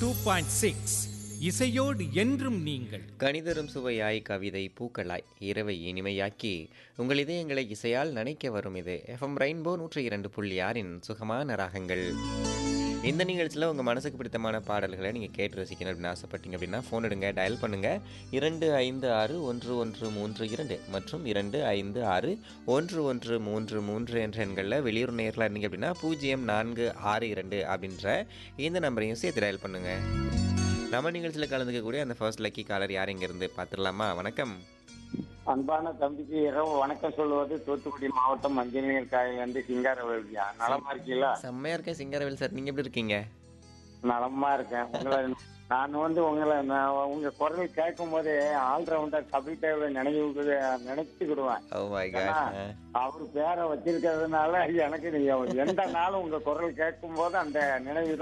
two point six இசையோடு என்றும் நீங்கள் கணிதரும் சுவையாய் கவிதை பூக்களாய் இரவை இனிமையாக்கி உங்கள் இதயங்களை இசையால் நனைக்க வரும் இது எஃப்எம் ரெயின்போ நூற்றி இரண்டு புள்ளி ஆறின் சுகமான ராகங்கள் இந்த நிகழ்ச்சியில் உங்கள் மனசுக்கு பிடித்தமான பாடல்களை நீங்கள் கேட்டு ரசிக்கணும் அப்படின்னு ஆசைப்பட்டீங்க அப்படின்னா ஃபோன் எடுங்க டயல் பண்ணுங்கள் இரண்டு ஐந்து ஆறு ஒன்று ஒன்று மூன்று இரண்டு மற்றும் இரண்டு ஐந்து ஆறு ஒன்று ஒன்று மூன்று மூன்று என்ற எண்களில் வெளியூர் நேரில் இருந்தீங்க அப்படின்னா பூஜ்ஜியம் நான்கு ஆறு இரண்டு அப்படின்ற இந்த நம்பரையும் சேர்த்து டயல் பண்ணுங்கள் நம்ம நிகழ்ச்சியில் கலந்துக்கக்கூடிய அந்த ஃபர்ஸ்ட் லக்கி காலர் யார் இருந்து பார்த்துடலாமா வணக்கம் அன்பான தம்பிக்கு இரவு வணக்கம் சொல்லுவது தூத்துக்குடி மாவட்டம் மஞ்சள் காயிலிருந்து சிங்காரவேலியா நலமா இருக்கீங்களா செம்மையா இருக்கேன் சிங்கரவேல் சார் நீங்க எப்படி இருக்கீங்க நலமா இருக்கேன் உங்களை நான் வந்து உங்களை நான் உங்க குரல் கேட்கும் போதே ஆல்ரவுண்டர் கபிதாவை நினைவு நினைச்சுக்கிடுவேன் ஓ மை ஏன்னா, காட் அவர் பேரை வச்சிருக்கிறதுனால எனக்கு நீங்க எந்த நாளும் உங்க குரல் கேட்கும் போது அந்த நினைவு